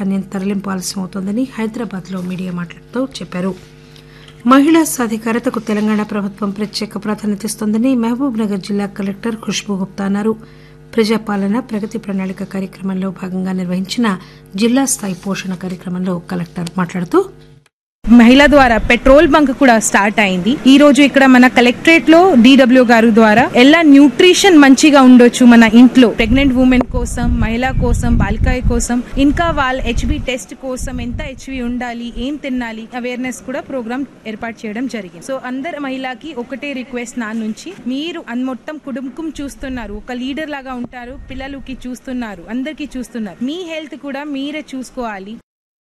ధాన్యం తరలింపు ఆలస్యం అవుతోందని హైదరాబాద్లో మీడియా మాట్లాడుతూ చెప్పారు మహిళా సాధికారతకు తెలంగాణ ప్రభుత్వం ప్రత్యేక ప్రాధాన్యత ఇస్తోందని మహబూబ్ నగర్ జిల్లా కలెక్టర్ ఖుష్బూ గుప్తా అన్నారు ప్రజాపాలన ప్రగతి ప్రణాళిక కార్యక్రమంలో భాగంగా నిర్వహించిన జిల్లా స్థాయి పోషణ కార్యక్రమంలో కలెక్టర్ మాట్లాడుతూ మహిళ ద్వారా పెట్రోల్ బంక్ కూడా స్టార్ట్ అయింది ఈ రోజు ఇక్కడ మన కలెక్టరేట్ లో డిడబ్ల్యూ గారు ద్వారా ఎలా న్యూట్రిషన్ మంచిగా ఉండొచ్చు మన ఇంట్లో ప్రెగ్నెంట్ ఉమెన్ కోసం మహిళ కోసం బాలికాయ కోసం ఇంకా వాళ్ళ హెచ్బి టెస్ట్ కోసం ఎంత హెచ్బి ఉండాలి ఏం తినాలి అవేర్నెస్ కూడా ప్రోగ్రామ్ ఏర్పాటు చేయడం జరిగింది సో అందరు మహిళకి ఒకటే రిక్వెస్ట్ నా నుంచి మీరు అన్ మొత్తం కుటుంబం చూస్తున్నారు ఒక లీడర్ లాగా ఉంటారు పిల్లలకి చూస్తున్నారు అందరికీ చూస్తున్నారు మీ హెల్త్ కూడా మీరే చూసుకోవాలి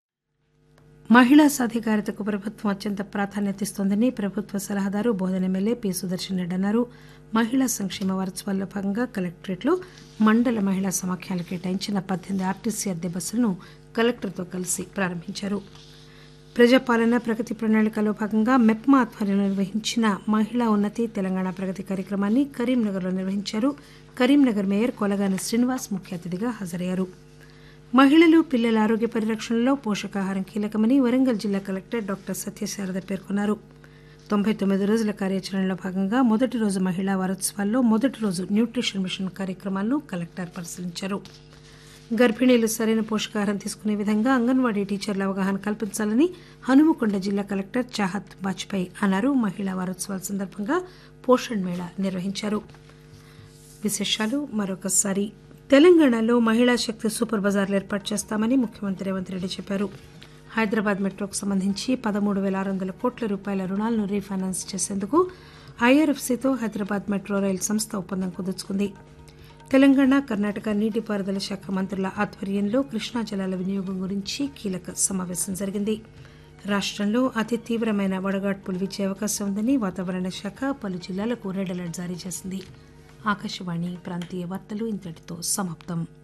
మహిళా సాధికారతకు ప్రభుత్వం అత్యంత ప్రాధాన్యత ఇస్తోందని ప్రభుత్వ సలహాదారు బోధన ఎమ్మెల్యే పి సుదర్శన్ రెడ్డి అన్నారు మహిళా సంక్షేమ వారోత్సవాల్లో భాగంగా కలెక్టరేట్లో మండల మహిళా సమాఖ్యలు కేటాయించిన పద్దెనిమిది ఆర్టీసీ అద్దె బస్సులను కలెక్టర్తో కలిసి ప్రారంభించారు ప్రజాపాలన ప్రగతి ప్రణాళికలో భాగంగా మెప్మా ఆధ్వర్యంలో నిర్వహించిన మహిళా ఉన్నతి తెలంగాణ ప్రగతి కార్యక్రమాన్ని కరీంనగర్లో నిర్వహించారు కరీంనగర్ మేయర్ కొలగాని శ్రీనివాస్ ముఖ్య అతిథిగా హాజరయ్యారు మహిళలు పిల్లల ఆరోగ్య పరిరక్షణలో పోషకాహారం కీలకమని వరంగల్ జిల్లా కలెక్టర్ డాక్టర్ సత్యశారద పేర్కొన్నారు తొంభై తొమ్మిది రోజుల కార్యాచరణలో భాగంగా మొదటి రోజు మహిళా వారోత్సవాల్లో మొదటి రోజు న్యూట్రిషన్ మిషన్ కార్యక్రమాలను కలెక్టర్ పరిశీలించారు గర్భిణీలు సరైన పోషకాహారం తీసుకునే విధంగా అంగన్వాడీ టీచర్ల అవగాహన కల్పించాలని హనుమకొండ జిల్లా కలెక్టర్ చాహత్ వాజ్పేయి అన్నారు మహిళా వారోత్సవాల సందర్భంగా పోషణ్ మేళా నిర్వహించారు విశేషాలు మరొకసారి తెలంగాణలో మహిళా శక్తి సూపర్ బజార్లు ఏర్పాటు చేస్తామని ముఖ్యమంత్రి రేవంత్ రెడ్డి చెప్పారు హైదరాబాద్ మెట్రోకు సంబంధించి పదమూడు వేల ఆరు వందల కోట్ల రూపాయల రుణాలను రీఫైనాన్స్ చేసేందుకు ఐఆర్ఎఫ్సీతో హైదరాబాద్ మెట్రో రైలు సంస్థ ఒప్పందం కుదుర్చుకుంది తెలంగాణ కర్ణాటక నీటిపారుదల శాఖ మంత్రుల ఆధ్వర్యంలో కృష్ణా జలాల వినియోగం గురించి కీలక సమావేశం జరిగింది రాష్టంలో అతి తీవ్రమైన వడగాడ్పులు వీచే అవకాశం ఉందని వాతావరణ శాఖ పలు జిల్లాలకు రెడ్ అలర్ట్ జారీ చేసింది ఆకాశవాణి ప్రాంతీయ వార్తలు ఇంతటితో సమాప్తం